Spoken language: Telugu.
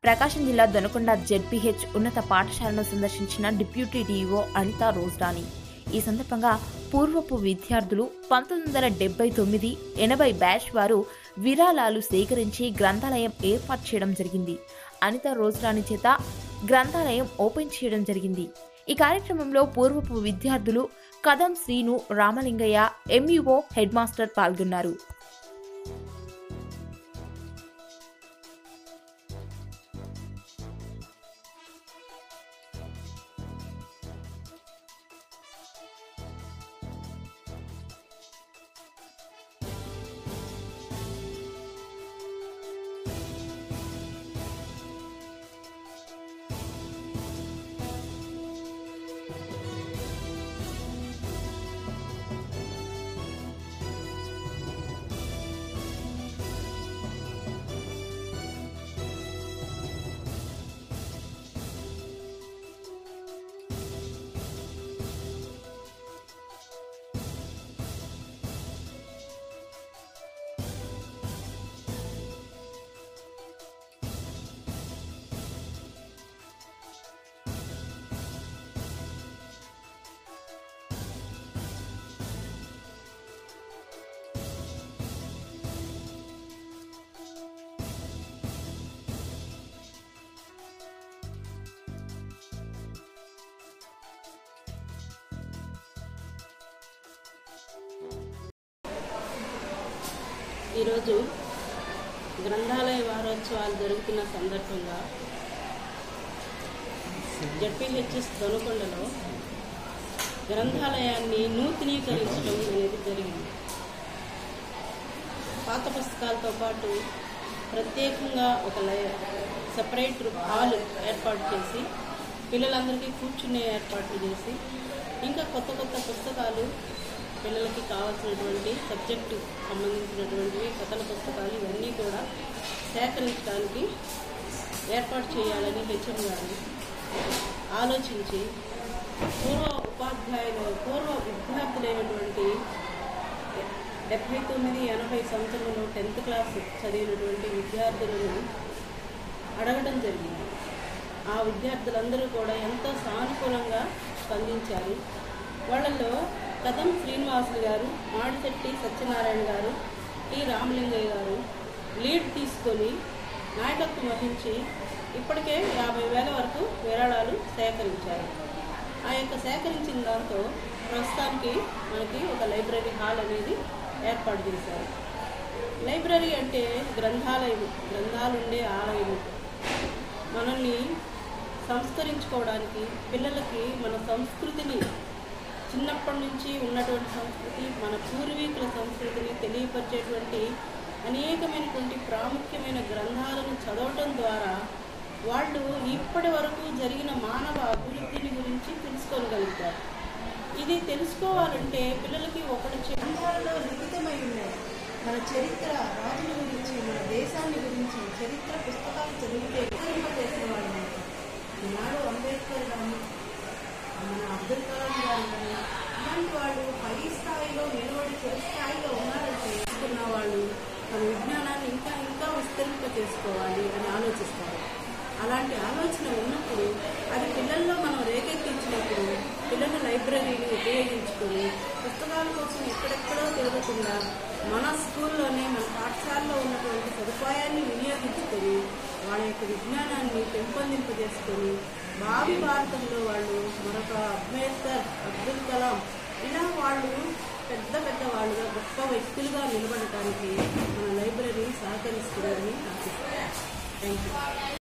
ప్రకాశం జిల్లా దొనకొండ జెడ్పీహెచ్ ఉన్నత పాఠశాలను సందర్శించిన డిప్యూటీ డీఈఓ అనిత రోజ్రాణి ఈ సందర్భంగా పూర్వపు విద్యార్థులు పంతొమ్మిది వందల డెబ్బై తొమ్మిది ఎనభై బ్యాచ్ వారు విరాళాలు సేకరించి గ్రంథాలయం ఏర్పాటు చేయడం జరిగింది అనిత రోజ్రాణి చేత గ్రంథాలయం ఓపెన్ చేయడం జరిగింది ఈ కార్యక్రమంలో పూర్వపు విద్యార్థులు Kadam Srinu Ramalingaiah MEO head master పాల్గొన్నారు ఈరోజు గ్రంథాలయ వారోత్సవాలు జరుగుతున్న సందర్భంగా జడ్పీహెచ్ఎస్ దొనకొండలో గ్రంథాలయాన్ని నూతనీకరించడం అనేది జరిగింది పాత పుస్తకాలతో పాటు ప్రత్యేకంగా ఒక లై సపరేట్ హాల్ ఏర్పాటు చేసి పిల్లలందరికీ కూర్చునే ఏర్పాట్లు చేసి ఇంకా కొత్త కొత్త పుస్తకాలు పిల్లలకి కావాల్సినటువంటి సబ్జెక్టు సంబంధించినటువంటివి కథల పుస్తకాలు ఇవన్నీ కూడా సేకరించడానికి ఏర్పాటు చేయాలని హెచ్ఎం గారు ఆలోచించి పూర్వ ఉపాధ్యాయులు పూర్వ విద్యార్థులైనటువంటి డెబ్భై తొమ్మిది ఎనభై సంవత్సరంలో టెన్త్ క్లాస్ చదివినటువంటి విద్యార్థులను అడగడం జరిగింది ఆ విద్యార్థులందరూ కూడా ఎంతో సానుకూలంగా స్పందించారు వాళ్ళల్లో కదం శ్రీనివాసులు గారు మాడిశెట్టి సత్యనారాయణ గారు టి రామలింగయ్య గారు లీడ్ తీసుకొని నాయకత్వం వహించి ఇప్పటికే యాభై వేల వరకు విరాళాలు సేకరించారు ఆ యొక్క సేకరించిన దాంతో ప్రస్తుతానికి మనకి ఒక లైబ్రరీ హాల్ అనేది ఏర్పాటు చేశారు లైబ్రరీ అంటే గ్రంథాలయం గ్రంథాలు ఉండే ఆలయం మనల్ని సంస్కరించుకోవడానికి పిల్లలకి మన సంస్కృతిని చిన్నప్పటి నుంచి ఉన్నటువంటి సంస్కృతి మన పూర్వీకుల సంస్కృతిని తెలియపరిచేటువంటి అనేకమైనటువంటి ప్రాముఖ్యమైన గ్రంథాలను చదవటం ద్వారా వాళ్ళు ఇప్పటి వరకు జరిగిన మానవ అభివృద్ధిని గురించి తెలుసుకోగలుగుతారు ఇది తెలుసుకోవాలంటే పిల్లలకి ఒకటి గ్రంథాలలో లిఖితమై ఉన్నాయి మన చరిత్ర రాజుల గురించి మన దేశాన్ని గురించి చరిత్ర పుస్తకాలు చదివితే చేసేవాళ్ళు ఈనాడు అంబేద్కర్ కానీ మన అబ్దుల్ కలాం గారు కానీ ఇలాంటి వాళ్ళు పై స్థాయిలో నిలబడి చివరి స్థాయిలో ఉన్నారంటే తెలుసుకున్న వాళ్ళు మన విజ్ఞానాన్ని ఇంకా ఇంకా విస్తరింప చేసుకోవాలి అని ఆలోచిస్తారు అలాంటి ఆలోచన ఉన్నప్పుడు అది పిల్లల్లో మనం రేకెత్తించినప్పుడు పిల్లలు లైబ్రరీని ఉపయోగించుకొని పుస్తకాల కోసం ఎక్కడెక్కడో తిరగకుండా మన స్కూల్లోనే మన పాఠశాలలో ఉన్నటువంటి సదుపాయాన్ని వినియోగించుకొని వాళ్ళ యొక్క విజ్ఞానాన్ని పెంపొందింపజేసుకొని భావి భారతంలో వాళ్ళు మరొక అంబేద్కర్ అబ్దుల్ కలాం ఇలా వాళ్ళు పెద్ద పెద్ద వాళ్ళుగా గొప్ప వ్యక్తులుగా నిలబడటానికి మన లైబ్రరీ సహకరిస్తుందని ఆశిస్తున్నాను థ్యాంక్ యూ